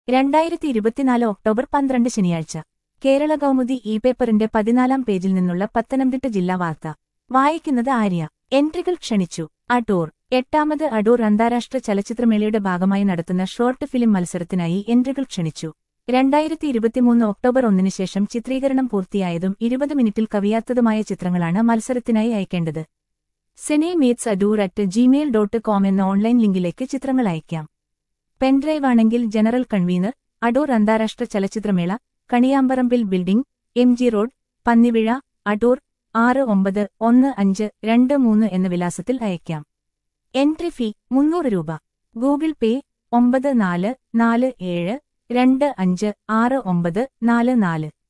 രണ്ടായിരത്തി ഇരുപത്തിനാല് ഒക്ടോബർ പന്ത്രണ്ട് ശനിയാഴ്ച കേരള കൗമുദി ഇ പേപ്പറിന്റെ പതിനാലാം പേജിൽ നിന്നുള്ള പത്തനംതിട്ട ജില്ലാ വാർത്ത വായിക്കുന്നത് ആര്യ എൻട്രികൾ ക്ഷണിച്ചു അടൂർ എട്ടാമത് അടൂർ അന്താരാഷ്ട്ര ചലച്ചിത്രമേളയുടെ ഭാഗമായി നടത്തുന്ന ഷോർട്ട് ഫിലിം മത്സരത്തിനായി എൻട്രികൾ ക്ഷണിച്ചു രണ്ടായിരത്തി ഇരുപത്തിമൂന്ന് ഒക്ടോബർ ഒന്നിന് ശേഷം ചിത്രീകരണം പൂർത്തിയായതും ഇരുപത് മിനിറ്റിൽ കവിയാത്തതുമായ ചിത്രങ്ങളാണ് മത്സരത്തിനായി അയക്കേണ്ടത് cine meets Adoor at Gmail dot com എന്ന ഓൺലൈൻ ലിങ്കിലേക്ക് ചിത്രങ്ങൾ അയക്കാം പെൻഡ്രൈവ് ആണെങ്കിൽ ജനറൽ കൺവീനർ അടൂർ അന്താരാഷ്ട്ര ചലച്ചിത്രമേള Kaniyamparambil building M G road Pannivizha Adoor ആറ് ഒമ്പത് ഒന്ന് അഞ്ച് രണ്ട് മൂന്ന് എന്ന വിലാസത്തിൽ അയക്കാം എൻട്രി ഫീ മുന്നൂറ് രൂപ ഗൂഗിൾ പേ ഒമ്പത് നാല് നാല് ഏഴ് രണ്ട് അഞ്ച് ആറ് ഒമ്പത് നാല് നാല്